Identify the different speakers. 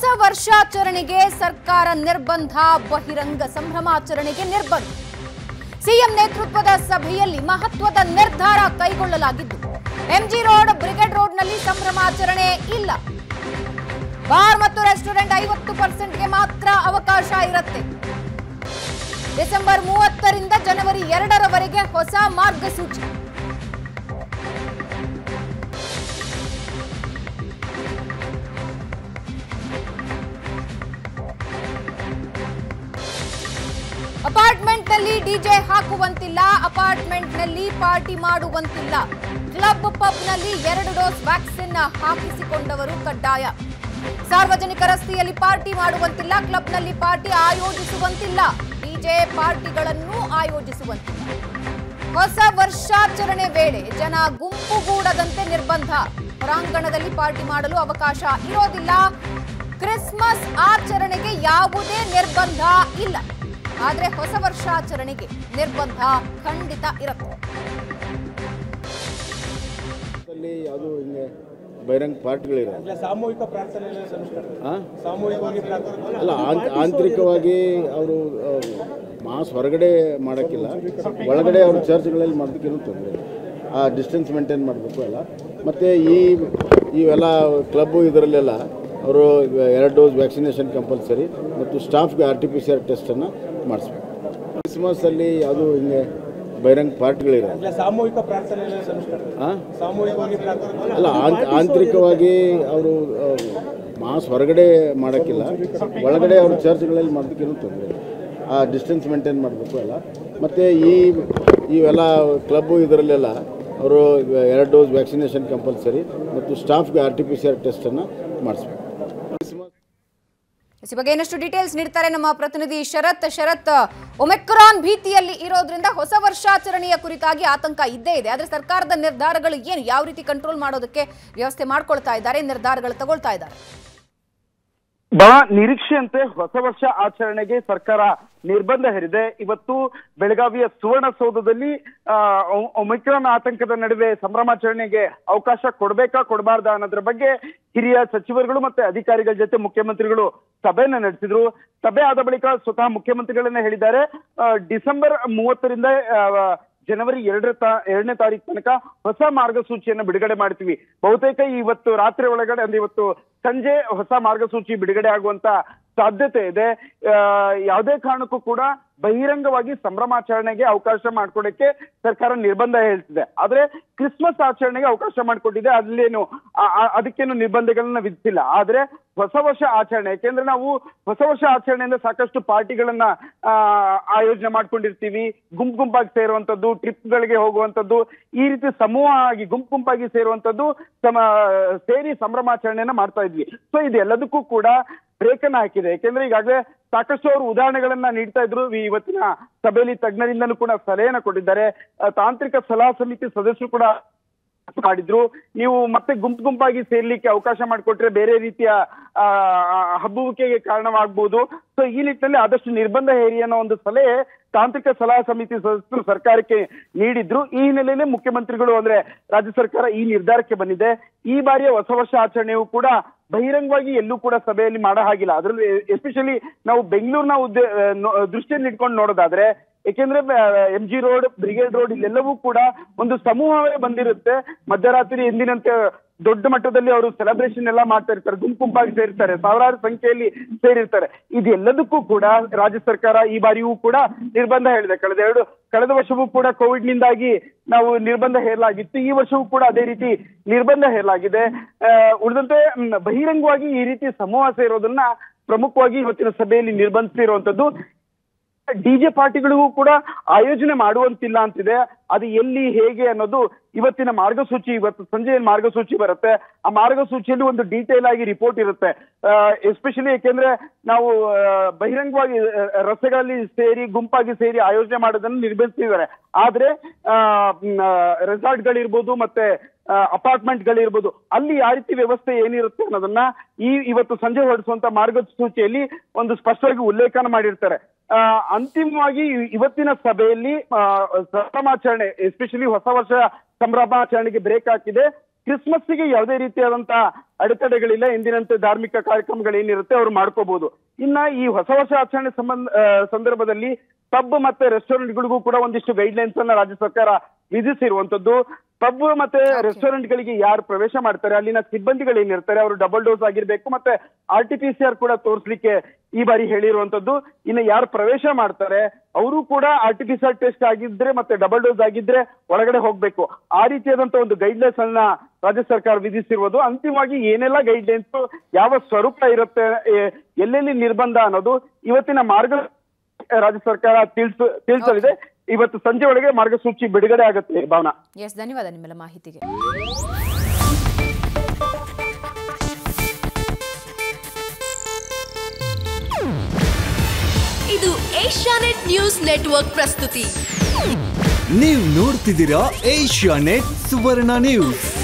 Speaker 1: ವರ್ಷಾಚರಣೆಗೆ ಸರ್ಕಾರ ನಿರ್ಬಂಧ ಬಹಿರಂಗ ಸಂಭ್ರಮಾಚರಣೆಗೆ ನಿರ್ಬಂಧ ಸಿಎಂ ನೇತೃತ್ವದ ಸಭೆಯಲ್ಲಿ ಮಹತ್ವದ ನಿರ್ಧಾರ ಕೈಗೊಳ್ಳಲಾಗಿದ್ದು ಎಂಜಿ ರೋಡ್ ಬ್ರಿಗೇಡ್ ರೋಡ್ನಲ್ಲಿ ಸಂಭ್ರಮಾಚರಣೆ ಇಲ್ಲ ಬಾರ್ ಮತ್ತು ರೆಸ್ಟೋರೆಂಟ್ ಐವತ್ತು ಪರ್ಸೆಂಟ್ಗೆ ಮಾತ್ರ ಅವಕಾಶ ಇರುತ್ತೆ ಡಿಸೆಂಬರ್ ಮೂವತ್ತರಿಂದ ಜನವರಿ ಎರಡರವರೆಗೆ ಹೊಸ ಮಾರ್ಗಸೂಚಿ ಅಪಾರ್ಟ್ಮೆಂಟ್ನಲ್ಲಿ ಡಿಜೆ ಹಾಕುವಂತಿಲ್ಲ ಅಪಾರ್ಟ್ಮೆಂಟ್ನಲ್ಲಿ ಪಾರ್ಟಿ ಮಾಡುವಂತಿಲ್ಲ ಕ್ಲಬ್ ಪಬ್ನಲ್ಲಿ ಎರಡು ಡೋಸ್ ವ್ಯಾಕ್ಸಿನ್ ಹಾಕಿಸಿಕೊಂಡವರು ಕಡ್ಡಾಯ ಸಾರ್ವಜನಿಕ ರಸ್ತೆಯಲ್ಲಿ ಪಾರ್ಟಿ ಮಾಡುವಂತಿಲ್ಲ ಕ್ಲಬ್ನಲ್ಲಿ ಪಾರ್ಟಿ ಆಯೋಜಿಸುವಂತಿಲ್ಲ ಡಿಜೆ ಪಾರ್ಟಿಗಳನ್ನು ಆಯೋಜಿಸುವಂತಿಲ್ಲ ಹೊಸ ವರ್ಷಾಚರಣೆ ವೇಳೆ ಜನ ಗುಂಪುಗೂಡದಂತೆ ನಿರ್ಬಂಧ ಹೊರಾಂಗಣದಲ್ಲಿ ಪಾರ್ಟಿ ಮಾಡಲು ಅವಕಾಶ ಇರೋದಿಲ್ಲ ಕ್ರಿಸ್ಮಸ್ ಆಚರಣೆಗೆ ಯಾವುದೇ ನಿರ್ಬಂಧ ಇಲ್ಲ ಆದ್ರೆ ಹೊಸ ವರ್ಷಾಚರಣೆಗೆ ನಿರ್ಬಂಧ ಖಂಡಿತ ಇರುತ್ತೆ
Speaker 2: ಅಲ್ಲಿ ಯಾವುದು ಹಿಂಗೆ ಬಹಿರಂಗ ಪಾರ್ಟಿಗಳಿರೋ
Speaker 3: ಇಲ್ಲ ಸಾಮೂಹಿಕ ಪ್ರಾರ್ಥನೆ ಸಂಸ್ಕೃತಿ
Speaker 2: ಹಾಂ
Speaker 3: ಸಾಮೂಹಿಕವಾಗಿ ಪ್ರಾರ್ಥನೆ
Speaker 2: ಅಲ್ಲ ಆಂತ್- ಆಂತರಿಕವಾಗಿ ಅವರು ಮಾಸ್ ಹೊರಗಡೆ ಮಾಡೋಕ್ಕಿಲ್ಲ ಒಳಗಡೆ ಅವರು ಚರ್ಚ್ಗಳಲ್ಲಿ ಮಾಡೋದಕ್ಕೇನು ತೊಂದರೆ ಇಲ್ಲ. ಆ ಡಿಸ್ಟೆನ್ಸ್ ಮೇಂಟೈನ್ ಮಾಡಬೇಕು ಎಲ್ಲ ಮತ್ತು ಈ ಇವೆಲ್ಲ ಕ್ಲಬ್ಬು ಇದರಲ್ಲೆಲ್ಲ ಅವರು ಎರಡು ಡೋಸ್ ವ್ಯಾಕ್ಸಿನೇಷನ್ ಕಂಪಲ್ಸರಿ ಮತ್ತು ಸ್ಟಾಫ್ಗೆ R T P C R ಟೆಸ್ಟನ್ನು ಮಾಡಿಸ್ಬೇಕು ಕ್ರಿಸ್ಮಸಲ್ಲಿ ಯಾವುದು ಹಿಂಗೆ ಬಹಿರಂಗ ಪಾರ್ಟಿಗಳಿರೋ
Speaker 3: ಇಲ್ಲ ಸಾಮೂಹಿಕ ಪ್ರಾರ್ಥನೆ ಸಂಸ್ಕೃತಿ
Speaker 2: ಹಾಂ
Speaker 3: ಸಾಮೂಹಿಕವಾಗಿ ಪ್ರಾರ್ಥನೆ
Speaker 2: ಅಲ್ಲ ಆಂತ್- ಆಂತರಿಕವಾಗಿ ಅವರು ಮಾಸ್ ಹೊರಗಡೆ ಮಾಡೋಕ್ಕಿಲ್ಲ ಒಳಗಡೆ ಅವರು ಚರ್ಚ್ಗಳಲ್ಲಿ ಮಾಡೋದಕ್ಕೇನು ತೊಂದರೆ ಇಲ್ಲ. ಆ ಡಿಸ್ಟೆನ್ಸ್ ಮೇಂಟೈನ್ ಮಾಡಬೇಕು ಎಲ್ಲ ಮತ್ತು ಈ ಇವೆಲ್ಲ ಕ್ಲಬ್ಬು ಇದರಲ್ಲೆಲ್ಲ ಅವರು ಎರಡು ಡೋಸ್ ವ್ಯಾಕ್ಸಿನೇಷನ್ ಕಂಪಲ್ಸರಿ ಮತ್ತು ಸ್ಟಾಫ್ಗೆ R T P C R ಟೆಸ್ಟನ್ನು ಮಾಡಿಸ್ಬೇಕು ಕ್ರಿಸ್ಮಸ್
Speaker 1: ಈ ಬಗ್ಗೆ ಇನ್ನಷ್ಟು ಡೀಟೇಲ್ಸ್ ನೀಡ್ತಾರೆ ನಮ್ಮ ಪ್ರತಿನಿಧಿ ಶರತ್ ಶರತ್ ಒಮೆಕ್ರಾನ್ ಭೀತಿಯಲ್ಲಿ ಇರೋದ್ರಿಂದ ಹೊಸ ವರ್ಷಾಚರಣೆಯ ಕುರಿತಾಗಿ ಆತಂಕ ಇದ್ದೇ ಇದೆ ಆದ್ರೆ ಸರ್ಕಾರದ ನಿರ್ಧಾರಗಳು ಏನು ಯಾವ ರೀತಿ ಕಂಟ್ರೋಲ್ ಮಾಡೋದಕ್ಕೆ ವ್ಯವಸ್ಥೆ ಮಾಡ್ಕೊಳ್ತಾ ಇದ್ದಾರೆ ನಿರ್ಧಾರಗಳು ತಗೊಳ್ತಾ ಇದ್ದಾರೆ
Speaker 4: ಬಹಳ ನಿರೀಕ್ಷೆಯಂತೆ ಹೊಸ ವರ್ಷ ಆಚರಣೆಗೆ ಸರ್ಕಾರ ನಿರ್ಬಂಧ ಹೇರಿದೆ ಇವತ್ತು ಬೆಳಗಾವಿಯ ಸುವರ್ಣಸೌಧದಲ್ಲಿ ಆ, ಒ- ಒಮಿಕ್ರಾನ್ ಆತಂಕದ ನಡುವೆ ಸಂಭ್ರಮಾಚರಣೆಗೆ ಅವಕಾಶ ಕೊಡ್ಬೇಕಾ ಕೊಡಬಾರ್ದಾ ಅನ್ನೋದ್ರ ಬಗ್ಗೆ ಹಿರಿಯ ಸಚಿವರುಗಳು ಮತ್ತೆ ಅಧಿಕಾರಿಗಳ ಜೊತೆ ಮುಖ್ಯಮಂತ್ರಿಗಳು ಸಭೆಯನ್ನ ನಡೆಸಿದ್ರು ಸಭೆ ಆದ ಬಳಿಕ ಸ್ವತಃ ಮುಖ್ಯಮಂತ್ರಿಗಳನ್ನ ಹೇಳಿದ್ದಾರೆ ಆ, ಡಿಸೆಂಬರ್ ಮೂವತ್ತರಿಂದ ಆ, ಜನವರಿ ಎರಡರ ತಾ ಎರಡನೇ ತಾರೀಕು ತನಕ ಹೊಸ ಮಾರ್ಗಸೂಚಿಯನ್ನು ಬಿಡುಗಡೆ ಮಾಡ್ತೀವಿ ಬಹುತೇಕ ಇವತ್ತು ರಾತ್ರಿ ಒಳಗಡೆ ಅಂದ್ರೆ ಇವತ್ತು ಸಂಜೆ ಹೊಸ ಮಾರ್ಗಸೂಚಿ ಬಿಡುಗಡೆ ಆಗುವಂತ ಸಾಧ್ಯತೆ ಇದೆ ಆ, ಯಾವುದೇ ಕಾರಣಕ್ಕೂ ಕೂಡ ಬಹಿರಂಗವಾಗಿ ಸಂಭ್ರಮಾಚರಣೆಗೆ ಅವಕಾಶ ಮಾಡ್ಕೊಡಕ್ಕೆ ಸರ್ಕಾರ ನಿರ್ಬಂಧ ಹೇಳ್ತಿದೆ ಆದ್ರೆ ಕ್ರಿಸ್ಮಸ್ ಆಚರಣೆಗೆ ಅವಕಾಶ ಮಾಡಿಕೊಟ್ಟಿದೆ ಅಲ್ಲೇನು ಆ- ಆ- ಅದಕ್ಕೇನು ನಿರ್ಬಂಧಗಳನ್ನ ವಿಧಿಸಿಲ್ಲ ಆದ್ರೆ ಹೊಸ ವರ್ಷ ಆಚರಣೆ ಯಾಕೆಂದ್ರೆ ನಾವು ಹೊಸ ವರ್ಷ ಆಚರಣೆಯಿಂದ ಸಾಕಷ್ಟು ಪಾರ್ಟಿಗಳನ್ನ ಆ, ಆಯೋಜನೆ ಮಾಡ್ಕೊಂಡಿರ್ತೀವಿ ಗುಂಪು ಗುಂಪಾಗಿ ಸೇರುವಂತದ್ದು ಟ್ರಿಪ್ಗಳಿಗೆ ಹೋಗುವಂತದ್ದು ಈ ರೀತಿ ಸಮೂಹ ಆಗಿ ಗುಂಪು ಗುಂಪಾಗಿ ಸೇರುವಂತದ್ದು ಸಮ ಸೇರಿ ಸಂಭ್ರಮಾಚರಣೆಯನ್ನ ಮಾಡ್ತಾ ಇದ್ವಿ ಸೊ ಇದೆಲ್ಲದಕ್ಕೂ ಕೂಡ ಬ್ರೇಕ್ ಅನ್ನ ಹಾಕಿದೆ ಯಾಕೆಂದ್ರೆ ಈಗಾಗಲೇ ಸಾಕಷ್ಟು ಅವರು ಉದಾಹರಣೆಗಳನ್ನ ನೀಡ್ತಾ ಇದ್ರು ಈ ಇವತ್ತಿನ ಸಭೆಯಲ್ಲಿ ತಜ್ಞರಿಂದನೂ ಕೂಡ ಸಲಹೆಯನ್ನ ಕೊಟ್ಟಿದ್ದಾರೆ ಆ, ತಾಂತ್ರಿಕ ಸಲಹಾ ಸಮಿತಿ ಸದಸ್ಯರು ಕೂಡ ಮಾಡಿದ್ರು ನೀವು ಮತ್ತೆ ಗುಂಪು ಗುಂಪಾಗಿ ಸೇರ್ಲಿಕ್ಕೆ ಅವಕಾಶ ಮಾಡಿಕೊಟ್ರೆ ಬೇರೆ ರೀತಿಯ ಆ, ಆ, ಹಬ್ಬುವಿಕೆಗೆ ಕಾರಣವಾಗಬಹುದು ಸೊ ಈ ನಿಟ್ಟಿನಲ್ಲಿ ಆದಷ್ಟು ನಿರ್ಬಂಧ ಹೇರಿ ಅನ್ನೋ ಒಂದು ಸಲಹೆ ತಾಂತ್ರಿಕ ಸಲಹಾ ಸಮಿತಿ ಸದಸ್ಯರು ಸರ್ಕಾರಕ್ಕೆ ನೀಡಿದ್ರು ಈ ಹಿನ್ನೆಲೆಯಲ್ಲಿ ಮುಖ್ಯಮಂತ್ರಿಗಳು ಅಂದ್ರೆ ರಾಜ್ಯ ಸರ್ಕಾರ ಈ ನಿರ್ಧಾರಕ್ಕೆ ಬಂದಿದೆ ಈ ಬಾರಿಯ ಹೊಸ ವರ್ಷ ಆಚರಣೆಯು ಕೂಡ ಬಹಿರಂಗವಾಗಿ ಎಲ್ಲೂ ಕೂಡ ಸಭೆಯಲ್ಲಿ ಮಾಡೋ ಹಾಗಿಲ್ಲ ಅದರಲ್ಲೂ ಎಸ್ಪೆಷಲಿ ನಾವು ಬೆಂಗಳೂರಿನ ಉದ್ದೇ ಆ, ನೋ- ದೃಷ್ಟಿಯಲ್ಲಿ ಇಟ್ಕೊಂಡು ನೋಡೋದಾದ್ರೆ ಏಕೆಂದ್ರೆ M G road brigade road ಇಲ್ಲೆಲ್ಲವೂ ಕೂಡ ಒಂದು ಸಮೂಹವೇ ಬಂದಿರುತ್ತೆ ಮಧ್ಯರಾತ್ರಿ ಎಂದಿನಂತೆ ದೊಡ್ಡ ಮಟ್ಟದಲ್ಲಿ ಅವರು ಸೆಲೆಬ್ರೇಷನ್ ಎಲ್ಲ ಮಾಡ್ತಾ ಇರ್ತಾರೆ ಗುಂಪು ಗುಂಪಾಗಿ ಸೇರ್ತಾರೆ ಸಾವಿರಾರು ಸಂಖ್ಯೆಯಲ್ಲಿ ಸೇರಿರ್ತಾರೆ ಇದೆಲ್ಲದಕ್ಕೂ ಕೂಡ ರಾಜ್ಯ ಸರ್ಕಾರ ಈ ಬಾರಿಯೂ ಕೂಡ ನಿರ್ಬಂಧ ಹೇಳಿದೆ ಕಳೆದ ಎರಡು ಕಳೆದ ವರ್ಷವೂ ಕೂಡ ಕೋವಿಡ್ ನಿಂದಾಗಿ ನಾವು ನಿರ್ಬಂಧ ಹೇರಲಾಗಿತ್ತು ಈ ವರ್ಷವೂ ಕೂಡ ಅದೇ ರೀತಿ ನಿರ್ಬಂಧ ಹೇರಲಾಗಿದೆ ಆ, ಉಳಿದಂತೆ ಮ್, ಬಹಿರಂಗವಾಗಿ ಈ ರೀತಿ ಸಮೂಹ ಸೇರೋದನ್ನ ಪ್ರಮುಖವಾಗಿ ಇವತ್ತಿನ ಸಭೆಯಲ್ಲಿ ನಿರ್ಬಂಧಿಸಿರುವಂತದ್ದು ಡಿಜೆ ಪಾರ್ಟಿಗಳಿಗೂ ಕೂಡ ಆಯೋಜನೆ ಮಾಡುವಂತಿಲ್ಲ ಅಂತಿದೆ ಅದು ಎಲ್ಲಿ ಹೇಗೆ ಅನ್ನೋದು ಇವತ್ತಿನ ಮಾರ್ಗಸೂಚಿ ಇವತ್ತು ಸಂಜೆ ಏನ್ ಮಾರ್ಗಸೂಚಿ ಬರುತ್ತೆ ಆ ಮಾರ್ಗಸೂಚಿಯಲ್ಲಿ ಒಂದು ಡೀಟೇಲ್ ಆಗಿ ರಿಪೋರ್ಟ್ ಇರುತ್ತೆ ಎಸ್ಪೆಷಲಿ ಯಾಕೆಂದ್ರೆ ನಾವು ಆ, ಬಹಿರಂಗವಾಗಿ ಆ, ರಸ್ತೆಗಳಲ್ಲಿ ಸೇರಿ ಗುಂಪಾಗಿ ಸೇರಿ ಆಯೋಜನೆ ಮಾಡೋದನ್ನು ನಿರ್ಬಂಧಿಸಿದ್ದಾರೆ ಆದ್ರೆ ರೆಸಾರ್ಟ್ಗಳಿರ್ಬೋದು ಮತ್ತೆ ಅಪಾರ್ಟ್ಮೆಂಟ್ಗಳಿರ್ಬೋದು ಅಲ್ಲಿ ಯಾವ ರೀತಿ ವ್ಯವಸ್ಥೆ ಏನಿರುತ್ತೆ ಅನ್ನೋದನ್ನ ಈ ಇವತ್ತು ಸಂಜೆ ಹೊರಡಿಸುವಂತ ಮಾರ್ಗಸೂಚಿಯಲ್ಲಿ ಒಂದು ಸ್ಪಷ್ಟವಾಗಿ ಉಲ್ಲೇಖನ ಮಾಡಿರ್ತಾರೆ ಆ, ಅಂತಿಮವಾಗಿ ಇ- ಇವತ್ತಿನ ಸಭೆಯಲ್ಲಿ ಆ, ಸಂಭ್ರಮಾಚರಣೆ ಎಸ್ಪೆಷಲಿ ಹೊಸ ವರ್ಷ ಸಂಭ್ರಮಾಚರಣೆಗೆ ಬ್ರೇಕ್ ಹಾಕಿದೆ ಕ್ರಿಸ್ಮಸ್ಸಿಗೆ ಯಾವುದೇ ರೀತಿಯಾದಂತಹ ಅಡೆತಡೆಗಳಿಲ್ಲ ಎಂದಿನಂತೆ ಧಾರ್ಮಿಕ ಕಾರ್ಯಕ್ರಮಗಳೇನಿರುತ್ತೆ ಅವ್ರು ಮಾಡ್ಕೋಬಹುದು ಇನ್ನ ಈ ಹೊಸ ವರ್ಷ ಆಚರಣೆ ಸಂಬಂಧ ಆ, ಸಂದರ್ಭದಲ್ಲಿ ಪಬ್ ಮತ್ತೆ ರೆಸ್ಟೋರೆಂಟ್ಗಳಿಗೂ ಕೂಡ ಒಂದಿಷ್ಟು ಗೈಡ್ಲೈನ್ಸ್ ಅನ್ನ ರಾಜ್ಯ ಸರ್ಕಾರ ವಿಧಿಸಿರುವಂತದ್ದು ಪಬ್ ಮತ್ತೆ ರೆಸ್ಟೋರೆಂಟ್ ಗಳಿಗೆ ಯಾರು ಪ್ರವೇಶ ಮಾಡ್ತಾರೆ ಅಲ್ಲಿನ ಸಿಬ್ಬಂದಿಗಳು ಏನಿರ್ತಾರೆ ಅವರು ಡಬಲ್ ಡೋಸ್ ಆಗಿರ್ಬೇಕು ಮತ್ತೆ R T P C R ಕೂಡ ತೋರಿಸ್ಲಿಕ್ಕೆ ಈ ಬಾರಿ ಹೇಳಿರುವಂತದ್ದು ಇನ್ನು ಯಾರು ಪ್ರವೇಶ ಮಾಡ್ತಾರೆ ಅವರು ಕೂಡ R T P C R test ಆಗಿದ್ರೆ ಮತ್ತೆ ಡಬಲ್ ಡೋಸ್ ಆಗಿದ್ರೆ ಒಳಗಡೆ ಹೋಗ್ಬೇಕು ಆ ರೀತಿಯಾದಂತ ಒಂದು ಗೈಡ್ಲೈನ್ಸ್ ಅನ್ನ ರಾಜ್ಯ ಸರ್ಕಾರ ವಿಧಿಸಿರುವುದು ಅಂತಿಮವಾಗಿ ಏನೆಲ್ಲ ಗೈಡ್ಲೈನ್ಸ್ ಯಾವ ಸ್ವರೂಪ ಇರುತ್ತೆ ಎ- ಎಲ್ಲೆಲ್ಲಿ ನಿರ್ಬಂಧ ಅನ್ನೋದು ಇವತ್ತಿನ ಮಾರ್ಗ ರಾಜ್ಯ ಸರ್ಕಾರ ತಿಳಿಸ ತಿಳಿಸಲಿದೆ ಇವತ್ತು ಸಂಜೆ ಒಳಗೆ ಮಾರ್ಗಸೂಚಿ ಬಿಡುಗಡೆ ಆಗುತ್ತೆ ಭಾವನಾ
Speaker 1: ಎಸ್ ಧನ್ಯವಾದ ನಿಮ್ಮೆಲ್ಲ ಮಾಹಿತಿಗೆ
Speaker 5: ಇದು ಏಷ್ಯಾನೆಟ್ ನ್ಯೂಸ್ ನೆಟ್ವರ್ಕ್ ಪ್ರಸ್ತುತಿ
Speaker 6: ನೀವು ನೋಡ್ತಿದ್ದೀರಾ ಏಷ್ಯಾ ನೆಟ್ ಸುವರ್ಣ ನ್ಯೂಸ್